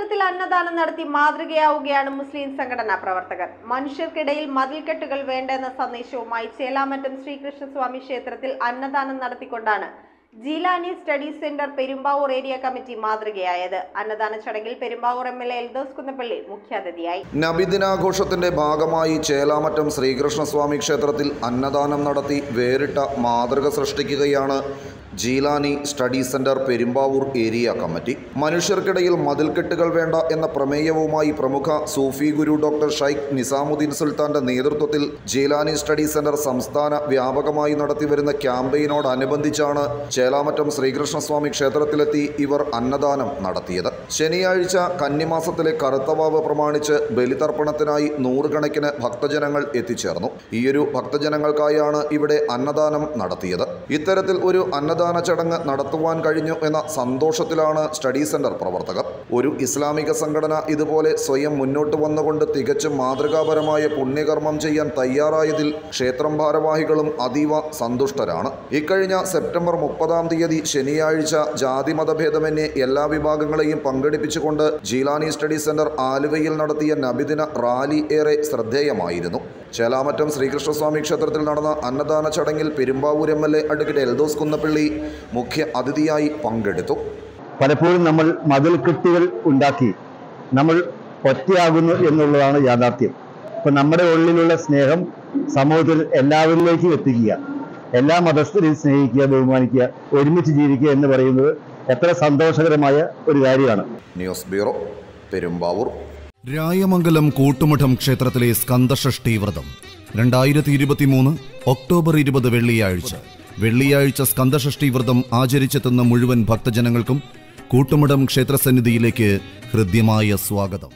ക്ഷേത്രത്തിൽ അന്നദാനം നടത്തി മാതൃകയാവുകയാണ് മുസ്ലിം സംഘടനാ പ്രവർത്തകർ മനുഷ്യർക്കിടയിൽ മതിൽക്കെട്ടുകൾ വേണ്ടെന്ന സന്ദേശവുമായി ചേലാമറ്റം ശ്രീകൃഷ്ണസ്വാമി ക്ഷേത്രത്തിൽ അന്നദാനം നടത്തിക്കൊണ്ടാണ് Jeelani study centre Perumbavoor area committee മാതൃകയായത് അന്നദാന ചടങ്ങിൽ Perumbavoor M L A Eldhose Kunnappilly മുഖ്യാതിഥിയായി നബിദിനാഘോഷത്തിന്റെ ഭാഗമായി ചേലാമറ്റം ശ്രീകൃഷ്ണസ്വാമി ക്ഷേത്രത്തിൽ അന്നദാനം നടത്തി വേറിട്ട മാതൃക സൃഷ്ടിക്കുകയാണ് Jeelani study centre Perumbavoor area committee മനുഷ്യർക്കിടയിൽ മതിൽക്കെട്ടുകൾ വേണ്ട എന്ന പ്രമേയവുമായി പ്രമുഖ സൂഫി ഗുരു ഡോക്ടർ ഷൈഖ് നിസാമുദ്ദീൻ സുൽത്താന്റെ നേതൃത്വത്തിൽ ജീലാനി സ്റ്റഡി സെന്റർ സംസ്ഥാന വ്യാപകമായി നടത്തിവരുന്ന ക്യാമ്പയിനോടനുബന്ധിച്ചാണ് ചേലാമറ്റം ശ്രീകൃഷ്ണസ്വാമി ക്ഷേത്രത്തിലെത്തി ഇവർ അന്നദാനം നടത്തിയത് ശനിയാഴ്ച കന്നിമാസത്തിലെ കറുത്തവാവ് പ്രമാണിച്ച് ബലിതർപ്പണത്തിനായി നൂറുകണക്കിന് ഭക്തജനങ്ങൾ എത്തിച്ചേർന്നു ഈയൊരു ഭക്തജനങ്ങൾക്കായാണ് ഇവിടെ അന്നദാനം നടത്തിയത് ഇത്തരത്തിൽ ഒരു അന്നദാന ചടങ്ങ് നടത്തുവാൻ കഴിഞ്ഞു എന്ന സന്തോഷത്തിലാണ് സ്റ്റഡി സെന്റർ പ്രവർത്തകർ ഒരു ഇസ്ലാമിക സംഘടന ഇതുപോലെ സ്വയം മുന്നോട്ട് വന്നുകൊണ്ട് തികച്ചും മാതൃകാപരമായ പുണ്യകർമ്മം ചെയ്യാൻ തയ്യാറായതിൽ ക്ഷേത്രം ഭാരവാഹികളും അതീവ സന്തുഷ്ടരാണ് ഇക്കഴിഞ്ഞ സെപ്റ്റംബർ മുപ്പതാം തീയതി ശനിയാഴ്ച ജാതി മതഭേദമന്യേ എല്ലാ വിഭാഗങ്ങളെയും പങ്കെടുപ്പിച്ചുകൊണ്ട് ജീലാനി സ്റ്റഡി സെന്റർ ആലുവയിൽ നടത്തിയ നബിദിന റാലി ഏറെ ശ്രദ്ധേയമായിരുന്നു ചേലാമറ്റം ശ്രീകൃഷ്ണസ്വാമി ക്ഷേത്രത്തിൽ നടന്ന അന്നദാന ചടങ്ങിൽ Perumbavoor M L A advocate Eldhose Kunnappilly മുഖ്യ അതിഥിയായി പങ്കെടുത്തു പലപ്പോഴും നമ്മൾ മതിൽക്കെട്ടുകൾ ഉണ്ടാക്കി നമ്മൾ ഒറ്റയാകുന്നു എന്നുള്ളതാണ് യാഥാർത്ഥ്യം ഇപ്പം നമ്മുടെ ഉള്ളിലുള്ള സ്നേഹം സമൂഹത്തിൽ എല്ലാവരിലേക്കും എത്തിക്കുക എല്ലാ മതസ്ഥരെയും സ്നേഹിക്കുക ബഹുമാനിക്കുക ഒരുമിച്ച് ജീവിക്കുക എന്ന് പറയുന്നത് എത്ര സന്തോഷകരമായ ഒരു കാര്യമാണ് ന്യൂസ് ബ്യൂറോ പെരുമ്പാവൂർ രായമംഗലം കൂട്ടുമഠം ക്ഷേത്രത്തിലെ സ്കന്ദഷഷ്ഠി വ്രതം രണ്ടായിരത്തി ഇരുപത്തിമൂന്ന് ഒക്ടോബർ ഇരുപത് വെള്ളിയാഴ്ച വെള്ളിയാഴ്ച സ്കന്ദഷഷ്ഠി വ്രതം ആചരിച്ചെത്തുന്ന മുഴുവൻ ഭക്തജനങ്ങൾക്കും കൂട്ടുമഠം ക്ഷേത്രസന്നിധിയിലേക്ക് ഹൃദ്യമായ സ്വാഗതം